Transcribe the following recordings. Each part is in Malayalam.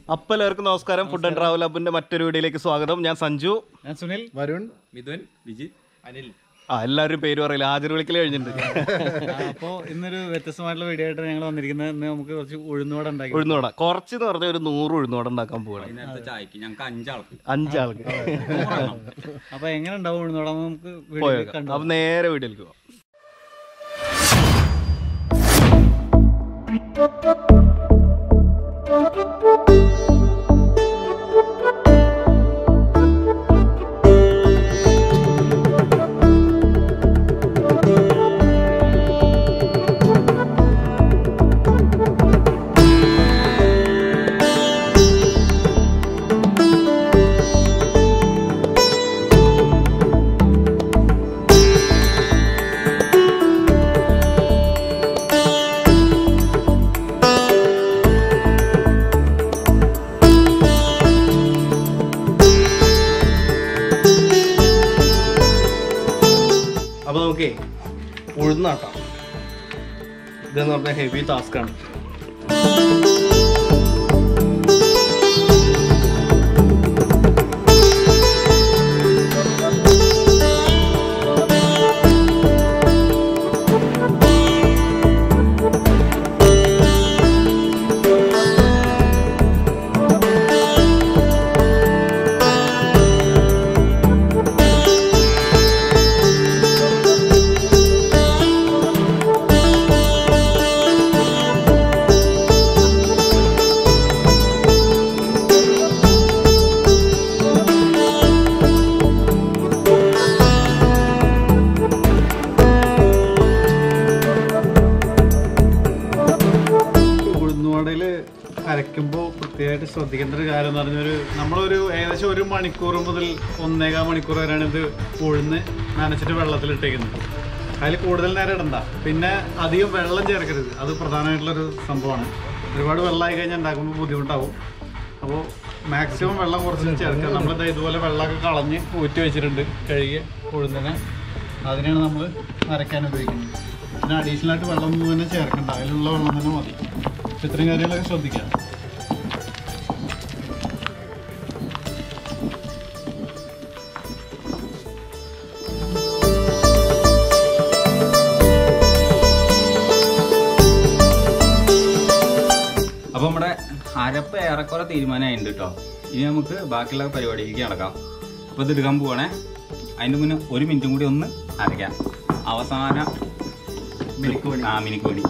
അപ്പോൾ എല്ലാവർക്കും നമസ്കാരം ഫുഡ് ആൻഡ് ട്രാവൽ ഹബിന്റെ മറ്റൊരു വീഡിയോയിലേക്ക് സ്വാഗതം ഞാൻ സഞ്ജു ഞാൻ സുനിൽ വരുൺ മിഥുൻ വിജിത് അനിൽ ആ എല്ലാവരും പേര് പറയില്ല ഹാജർ വിളിക്കൽ കഴിഞ്ഞിട്ടുണ്ട് അപ്പോൾ ഇന്നൊരു വ്യത്യസ്തമായിട്ടുള്ള വീഡിയോ ആയിട്ട് ഞങ്ങൾ വന്നിരിക്കുന്നത് ഇന്ന് നമുക്ക് കുറച്ച് ഉഴുന്നുവട ഉണ്ടാക്കി ഉഴുന്നോട കുറച്ച് എന്ന് പറഞ്ഞാൽ ഒരു നൂറ് ഉഴുന്നോട ഉണ്ടാക്കാൻ പോവാണ് വൈകുന്നേരത്തെ ചായക്ക് ഞങ്ങൾക്ക് അഞ്ചാൾക്ക് അഞ്ചാൾക്ക് അപ്പോൾ എങ്ങനെ ഉണ്ടാവും ഉഴുന്നുവട എന്ന് നമുക്ക് വീഡിയോ പോയേക്കാം കണ്ടു അപ്പൊ നേരെ വീഡിയോയിലേക്ക് പോവാം അപ്പൊ നമുക്കേ ഉഴുന്നാട്ടാം ഇതെന്ന് പറഞ്ഞാൽ ഹെവി ടാസ്ക് ആണ് ഉഴുന്നുവടയിൽ അരയ്ക്കുമ്പോൾ പ്രത്യേകമായിട്ട് ശ്രദ്ധിക്കേണ്ട ഒരു കാര്യം എന്ന് പറഞ്ഞൊരു നമ്മളൊരു ഏകദേശം ഒരു മണിക്കൂർ മുതൽ ഒന്നേകാൽ മണിക്കൂർ വരെയാണ് ഇത് ഉഴുന്ന് നനച്ചിട്ട് വെള്ളത്തിലിട്ടേക്കുന്നത് അതിൽ കൂടുതൽ നേരം ഇടണ്ട പിന്നെ അധികം വെള്ളം ചേർക്കരുത് അത് പ്രധാനമായിട്ടുള്ളൊരു സംഭവമാണ് ഒരുപാട് വെള്ളമായി കഴിഞ്ഞാൽ ഉണ്ടാക്കുമ്പോൾ ബുദ്ധിമുട്ടാവും അപ്പോൾ മാക്സിമം വെള്ളം കുറച്ച് ചേർക്കുക നമ്മളിത് ഇതുപോലെ വെള്ളമൊക്കെ കളഞ്ഞ് ഊറ്റി വെച്ചിട്ടുണ്ട് കഴുകി ഉഴുന്നിനെ അതിനാണ് നമ്മൾ അരയ്ക്കാൻ ഉപയോഗിക്കുന്നത് പിന്നെ അഡീഷണൽ ആയിട്ട് വെള്ളം ഒന്നും തന്നെ ചേർക്കണ്ട അതിലുള്ള വെള്ളം തന്നെ മതി അപ്പോൾ ഇത്രയും കാര്യങ്ങളൊക്കെ ശ്രദ്ധിക്കാം അപ്പൊ നമ്മുടെ അരപ്പ് ഏറെക്കുറെ തീരുമാനമായിട്ടുണ്ട് കേട്ടോ ഇനി നമുക്ക് ബാക്കിയുള്ള പരിപാടിയിലേക്ക് നടക്കാം അപ്പൊ ഇത് എടുക്കാൻ പോവാണേ അതിന്റെ മുന്നേ ഒരു മിനിറ്റും കൂടി ഒന്ന് അരയ്ക്കാം അവസാന മിനിക്കുമണി. ആ മിനിക്കോണി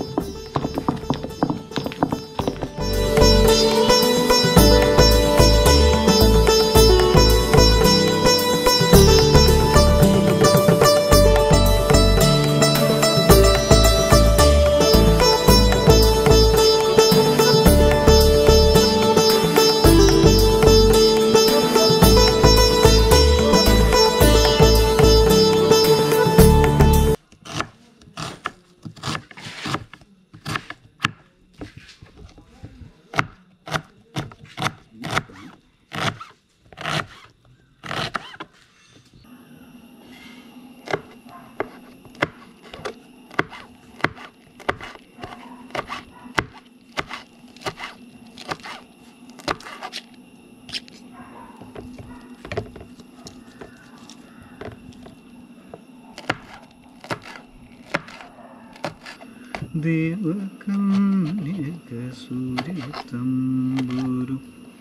ദേവകന്യക സൂര്യതമ്പുരു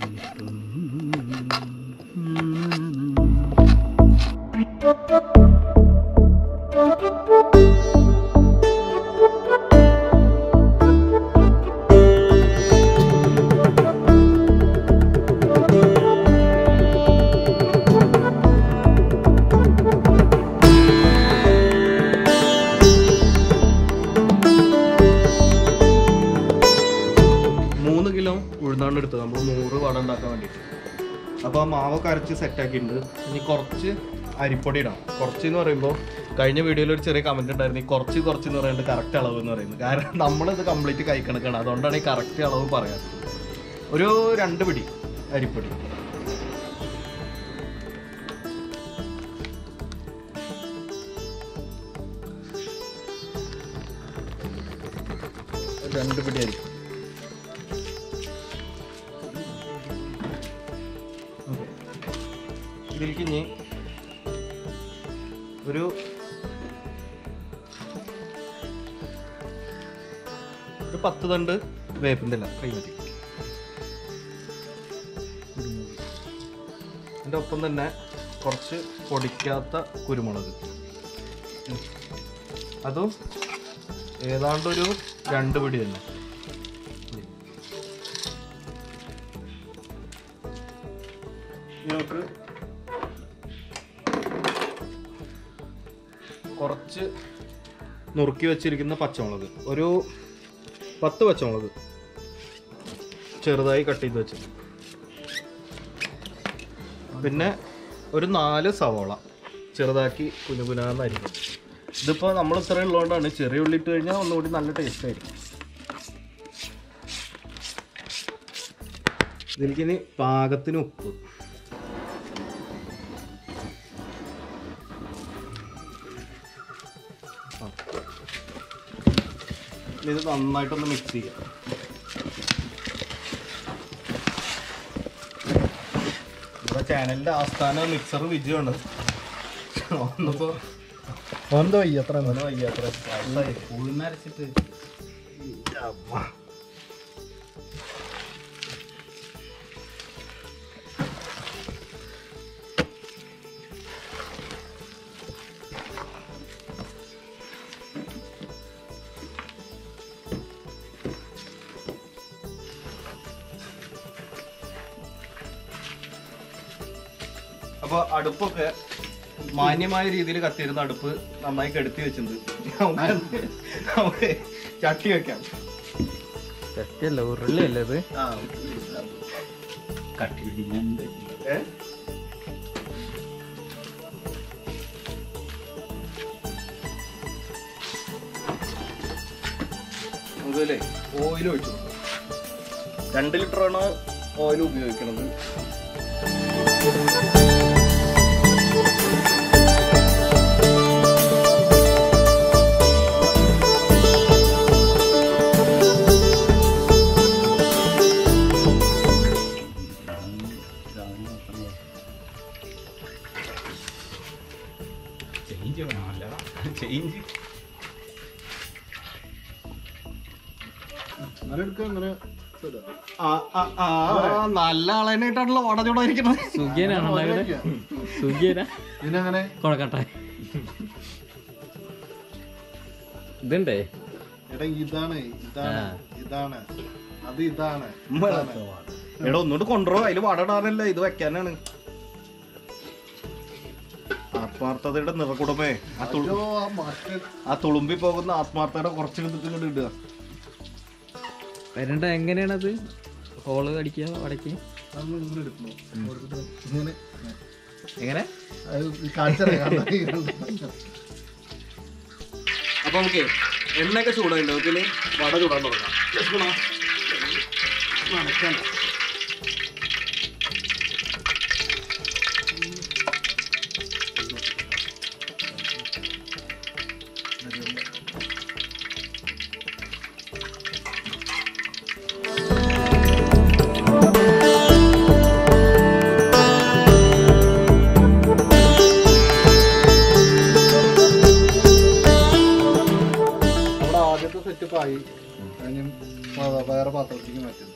മൂന്ന് കിലോ ഉഴുന്നാണ് എടുത്തത് നമ്മൾ നൂറ് വട ഉണ്ടാക്കാൻ വേണ്ടിയിട്ട് അപ്പോൾ ആ മാവൊക്കെ അരച്ച് സെറ്റാക്കിയിട്ടുണ്ട് ഇനി കുറച്ച് അരിപ്പൊടി ഇടാം കുറച്ച് എന്ന് പറയുമ്പോൾ കഴിഞ്ഞ വീഡിയോയിൽ ഒരു ചെറിയ കമന്റ് ഉണ്ടായിരുന്നു ഈ കുറച്ച് കുറച്ച് എന്ന് പറയുന്നത് കറക്റ്റ് അളവ് എന്ന് പറയുന്നത് കാരണം നമ്മളിത് കംപ്ലീറ്റ് കൈക്കണക്കാണ് അതുകൊണ്ടാണ് ഈ കറക്റ്റ് അളവ് പറയാൻ ഒരു രണ്ട് പിടി അരിപ്പൊടി രണ്ട് പിടി അരി ഇതിലേക്ക് ഇനി ഒരു ഒരു പത്ത് തണ്ട് വേപ്പിൻ്റെ ഇല കൈ മതി അതിൻ്റെ ഒപ്പം തന്നെ കുറച്ച് പൊടിക്കാത്ത കുരുമുളക് ഉം. അതും ഏതാണ്ടൊരു രണ്ട് പിടി തന്നെ നമുക്ക് കുറച്ച് നുറുക്കി വെച്ചിരിക്കുന്ന പച്ചമുളക് ഒരു പത്ത് പച്ചമുളക് ചെറുതായി കട്ട് ചെയ്ത് വെച്ചത് പിന്നെ ഒരു നാല് സവോള ചെറുതാക്കി കുനുകുനാന്നായിരിക്കും ഇതിപ്പോൾ നമ്മൾ ഇത്ര ഉള്ളതുകൊണ്ടാണ് ചെറിയ ഉള്ളി ഇട്ട് കഴിഞ്ഞാൽ ഒന്നുകൂടി നല്ല ടേസ്റ്റ് ആയിരിക്കും ഇതിലേക്ക് ഇനി പാകത്തിന് ഉപ്പ് ആ. ഇനി ഇത് നന്നായിട്ടൊന്ന് മിക്സ് ചെയ്യാം നമ്മുടെ ചാനലിന്റെ ആസ്ഥാന മിക്സർ വിജയമാണ് ഒന്നിപ്പോ എന്തോ അത്ര അവന് വയ്യാത്ര വയസ്സായി. ഉഴുന്നരച്ചിട്ട് അമ്മ. അപ്പൊ അടുപ്പൊക്കെ മാന്യമായ രീതിയിൽ കത്തിയിരുന്ന അടുപ്പ് നന്നായി കെടുത്തി വെച്ചിട്ടുണ്ട് നമുക്ക് നമുക്ക് ചട്ടി വെക്കാം ചട്ടിയല്ല ഉരുളിയല്ലേ ഇത് ആ കട്ടി പിടിക്കുന്നുണ്ട് ഏ? നമുക്കല്ലേ ഓയിൽ ഒഴിച്ചു കൊടുക്കാം രണ്ട് ലിറ്ററാണ് ഓയിൽ ഉപയോഗിക്കുന്നത് ചേഞ്ച് വേണം അല്ലടാ ചേഞ്ച് ആ, ആ, ആ, ആ, നല്ല ആളായിട്ടാണല്ലോ വട ചൂടായിരിക്കുന്നത് സുഖിയനാണ് ഉണ്ടാക്കുന്നത് സുഖിയന ഇതിനങ്ങനെ കൊഴക്കട്ടെ ഇതുണ്ടേ എടാ ഇതാണ് ഇതാണ് ആ. ഇതാണ് അത് ഇതാണ് എടാ ഒന്നുകൂടി കൊണ്ടുവരോ അതില് വട ഇടാനല്ല ഇത് വെക്കാനാണ് ആത്മാർത്ഥതയുടെ നിറകുടമേ ആ തുളു അയ്യോ, ആ മറ്റേ ആ തുളുമ്പി പോകുന്ന ആത്മാർത്ഥതയുടെ കുറച്ച് എടുത്തിട്ട് ഇങ്ങോട്ട് ഇടുക വരണ്ട എങ്ങനെയാണത് ഹോള് അടിക്കുക വടക്ക് നമ്മൾ ഇങ്ങനെ എടുക്കണം ഇങ്ങനെ എങ്ങനെ അത് കാണിച്ചറിയാം അപ്പൊ നമുക്ക് എണ്ണയൊക്കെ ചൂടായിട്ട് നമുക്ക് ഇനി വട ചൂടാൻ തുടങ്ങാം ലക്ഷ്മണ നനയ്ക്കണ്ട. നമ്മുടെ ആദ്യത്തെ സെറ്റപ്പ് ആയി അതിനും വേറെ പാത്രത്തിലേക്ക് മാറ്റുന്നു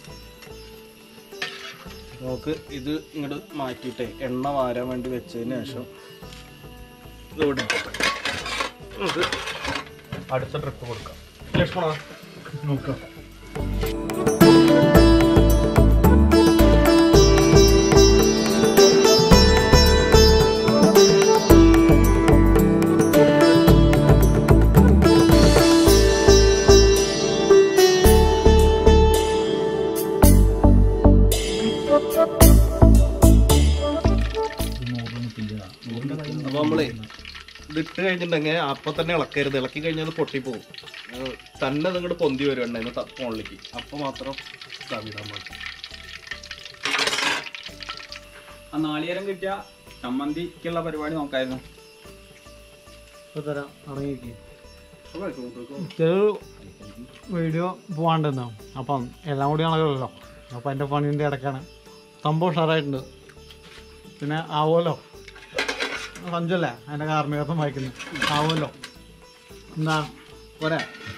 നമുക്ക് ഇത് ഇങ്ങോട്ട് മാറ്റിയിട്ടേ എണ്ണ വാരാൻ വേണ്ടി വെച്ചതിന് ശേഷം ഇതോടെ നമുക്ക് അടുത്ത ട്രിപ്പ് കൊടുക്കാം ലക്ഷ്മണ നോക്കാം അപ്പൊ നമ്മളേ ഇത് ഇട്ട് കഴിഞ്ഞിട്ടുണ്ടെങ്കിൽ അപ്പൊ തന്നെ ഇളക്കരുത് ഇളക്കി കഴിഞ്ഞാൽ അത് പൊട്ടിപ്പോവും അത് തന്നെ നിങ്ങോട്ട് പൊന്തി വരും എണ്ണ ഫോണിലേക്ക് അപ്പൊ മാത്രം ഇതാവിടാൻ പാടില്ല ആ നാളികേരം കിട്ടിയ ചമ്മന്തിക്കുള്ള പരിപാടി നോക്കായിരുന്നു തരാം ഇറങ്ങിക്ക് അപ്പൊ ആയിക്കോ, നോക്കിക്കോ. ചെറു വീഡിയോ പോകാണ്ടെന്നോ അപ്പം എല്ലാം കൂടി ആണല്ലോ അപ്പം എൻ്റെ പണീൻ്റെ ഇടയ്ക്കാണ് സംഭവം ഉഷാറായിട്ടുണ്ട് പിന്നെ ആവോലോ സഞ്ജല്ലേ അതിന്റെ കാർമ്മികത്വം വായിക്കുന്നു ആവോലോ എന്താ പോരാ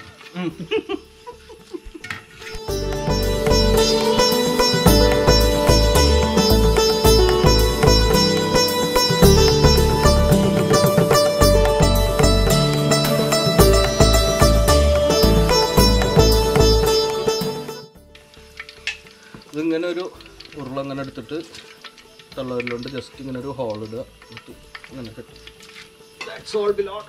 ഇതിങ്ങനെ ഒരു ഉരുള ഇങ്ങനെ എടുത്തിട്ട് തള്ളവരിലോണ്ട് ജസ്റ്റ് ഇങ്ങനെ ഒരു ഹോൾ ഇടുക എന്നിട്ട് ഇങ്ങനെ കെട്ടും ദാറ്റ്സ് ഓൾ ബിലോട്ട്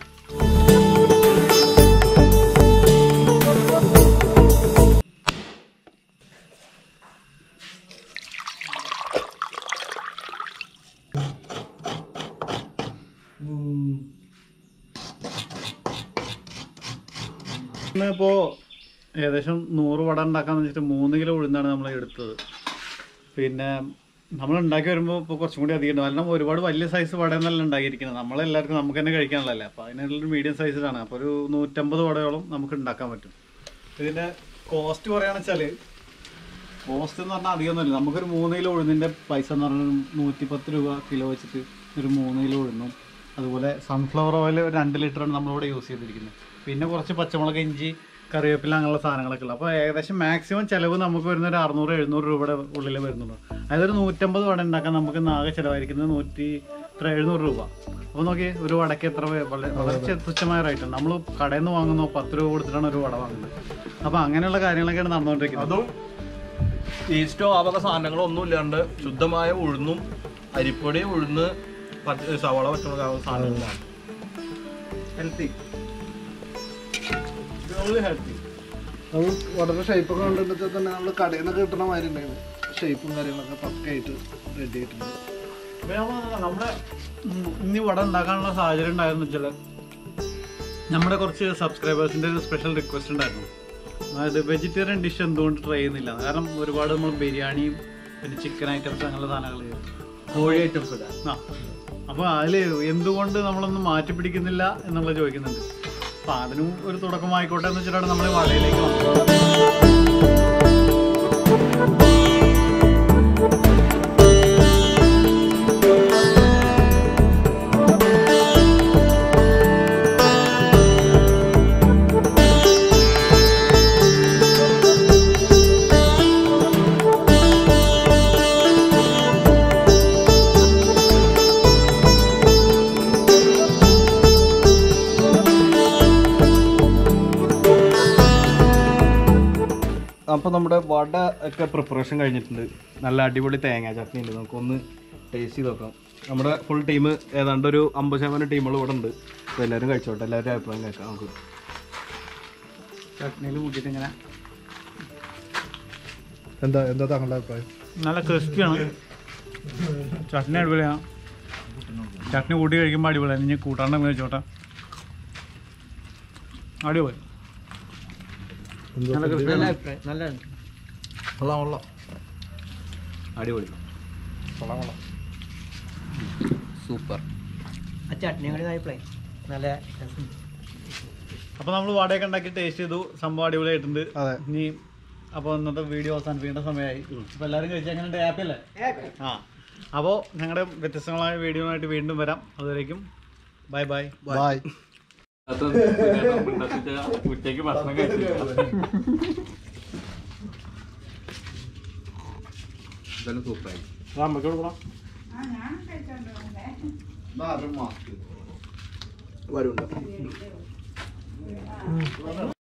ഇന്നിപ്പോ ഏകദേശം നൂറ് വട ഉണ്ടാക്കാന്ന് വെച്ചിട്ട് മൂന്ന് കിലോ ഉഴുന്നാണ് നമ്മൾ എടുത്തത് പിന്നെ നമ്മൾ ഉണ്ടാക്കി വരുമ്പോൾ ഇപ്പോൾ കുറച്ചും കൂടി അധികം ഉണ്ട് കാരണം ഒരുപാട് വലിയ സൈസ് വട എന്നല്ല ഉണ്ടാക്കിയിരിക്കുന്നത് നമ്മളെല്ലാവർക്കും നമുക്ക് തന്നെ കഴിക്കാനുള്ളതല്ലേ അപ്പോൾ അതിനുള്ളൊരു മീഡിയം സൈസിലാണ് അപ്പോൾ ഒരു നൂറ്റമ്പത് വടയോളം നമുക്ക് ഉണ്ടാക്കാൻ പറ്റും ഇതിൻ്റെ കോസ്റ്റ് പറയുകയാണെന്ന് വെച്ചാൽ കോസ്റ്റ് എന്ന് പറഞ്ഞാൽ അധികമൊന്നുമില്ല നമുക്കൊരു മൂന്ന് കിലോ ഉഴുന്നിൻ്റെ പൈസ എന്ന് പറഞ്ഞാൽ നൂറ്റി പത്ത് രൂപ കിലോ വെച്ചിട്ട് ഒരു മൂന്ന് കിലോ ഉഴുന്നും അതുപോലെ സൺഫ്ലവർ ഓയിൽ ഒരു രണ്ട് ലിറ്ററാണ് നമ്മളിവിടെ യൂസ് ചെയ്തിരിക്കുന്നത് പിന്നെ കുറച്ച് പച്ചമുളക് ഇഞ്ചി കറിവേപ്പില അങ്ങനെയുള്ള സാധനങ്ങളൊക്കെ ഉള്ളു അപ്പോൾ ഏകദേശം മാക്സിമം ചിലവ് നമുക്ക് വരുന്ന ഒരു അറുന്നൂറ് എഴുന്നൂറ് രൂപയുടെ ഉള്ളിൽ വരുന്നുള്ളൂ അതായത് ഒരു നൂറ്റമ്പത് വട ഉണ്ടാക്കാൻ നമുക്ക് ഇന്ന് ആകെ ചിലവായിരിക്കുന്നത് നൂറ്റി എത്ര എഴുന്നൂറ് രൂപ അപ്പോൾ നോക്കി ഒരു വടക്ക് എത്ര വേ- വളരെ വളരെ ചെ- തുച്ഛമായ റേറ്റാണ് നമ്മൾ കടയിൽ നിന്ന് വാങ്ങുന്നു പത്ത് രൂപ കൊടുത്തിട്ടാണ് ഒരു വട വാങ്ങുന്നത് അപ്പോൾ അങ്ങനെയുള്ള കാര്യങ്ങളൊക്കെയാണ് നടന്നുകൊണ്ടിരിക്കുന്നത് അതും ഈസ്റ്റോ ആ വക സാധനങ്ങളോ ഒന്നും ഇല്ലാണ്ട് ശുദ്ധമായ ഉഴുന്നും അരിപ്പൊടി ഉഴുന്ന് പച്ച- സവാള പച്ചമുളക് സാധനങ്ങളാണ് ഹെൽത്തി ഹെൽത്തി അത് വളരെ ഷേപ്പൊക്കെ കണ്ടിട്ട് തന്നെ നമ്മൾ കടയിൽ നിന്ന് കിട്ടണ മാതിരി ഉണ്ടായിരുന്നു ഷേപ്പും കാര്യങ്ങളൊക്കെ പക്കയായിട്ട് റെഡി ആയിട്ടുണ്ട് അപ്പൊ ഞാൻ പറഞ്ഞത് നമ്മുടെ ഉം ഇനി വട ഉണ്ടാക്കാനുള്ള സാഹചര്യം ഉണ്ടായിരുന്നു വെച്ചാൽ നമ്മുടെ കുറച്ച് സബ്സ്ക്രൈബേഴ്സിന്റെ ഒരു സ്പെഷ്യൽ റിക്വസ്റ്റ് ഉണ്ടായിരുന്നു അതായത് വെജിറ്റേറിയൻ ഡിഷ് എന്തുകൊണ്ട് ട്രൈ ചെയ്യുന്നില്ല കാരണം ഒരുപാട് നമ്മൾ ബിരിയാണിയും പിന്നെ ചിക്കൻ ഐറ്റംസ് അങ്ങനെയുള്ള സാധനങ്ങൾ കോഴി ഐറ്റംസ് ഒക്കെ ആ അപ്പോൾ അതിൽ എന്തുകൊണ്ട് നമ്മളൊന്നും മാറ്റി പിടിക്കുന്നില്ല എന്നുള്ളത് ചോദിക്കുന്നുണ്ട് അപ്പോൾ അതിനും ഒരു തുടക്കമായിക്കോട്ടെ എന്ന് വെച്ചിട്ടാണ് നമ്മൾ വടയിലേക്ക് വന്നത് അപ്പോൾ നമ്മുടെ വട ഒക്കെ പ്രിപ്പറേഷൻ കഴിഞ്ഞിട്ടുണ്ട് നല്ല അടിപൊളി തേങ്ങ ചട്നി ഉണ്ട് നമുക്കൊന്ന് ടേസ്റ്റ് ചെയ്ത് നോക്കാം നമ്മുടെ ഫുൾ ടീം ഏതാണ്ട് ഒരു അമ്പത് ശതമാനം ടീമുകൾ ഇവിടെ ഉണ്ട് അപ്പോൾ എല്ലാവരും കഴിച്ചോട്ടെ എല്ലാവരും അഭിപ്രായം കേൾക്കാം നമുക്ക് ചട്നിയിൽ കൂട്ടിയിട്ട് ഇങ്ങനെ എന്താ എന്താ താങ്കളുടെ അഭിപ്രായം നല്ല ക്രിസ്പിയാണ് ചട്നി അടിപൊളിയാണ് ചട്നി കൂട്ടി കഴിക്കുമ്പോൾ അടിപൊളിയാണ് ഇനി കൂട്ടാണ്ട് കഴിച്ചോട്ടെ അടിപൊളി നല്ല crispy ആണ്. നല്ലതാണ് കൊള്ളാം കൊള്ളാം അടിപൊളി സൂപ്പർ ആ ചട്നി കൂടി ആയപ്പോഴേ നല്ല രസം അപ്പോൾ നമ്മൾ വടയൊക്കെ ഉണ്ടാക്കി ടേസ്റ്റ് ചെയ്തു സംഭവം അടിപൊളിയായിട്ടുണ്ട് അതെ. ഇനി അപ്പോൾ ഇന്നത്തെ വീഡിയോ അവസാനിപ്പിക്കേണ്ട സമയമായി അപ്പോൾ എല്ലാവരും കഴിച്ചാൽ എങ്ങനെ ഹാപ്പി അല്ലേ ആ അപ്പോൾ ഞങ്ങളുടെ വ്യത്യസ്തങ്ങളായ വീഡിയോ ആയിട്ട് വീണ്ടും വരാം അതുവരേക്കും ബൈ ബൈ ബായ് ഉച്ചയ്ക്ക് ഭക്ഷണം കഴിച്ചില്ല ഇതെല്ലാം സൂപ്പറായി നമുക്ക് കൊടുക്കണം വരുണ്ടോ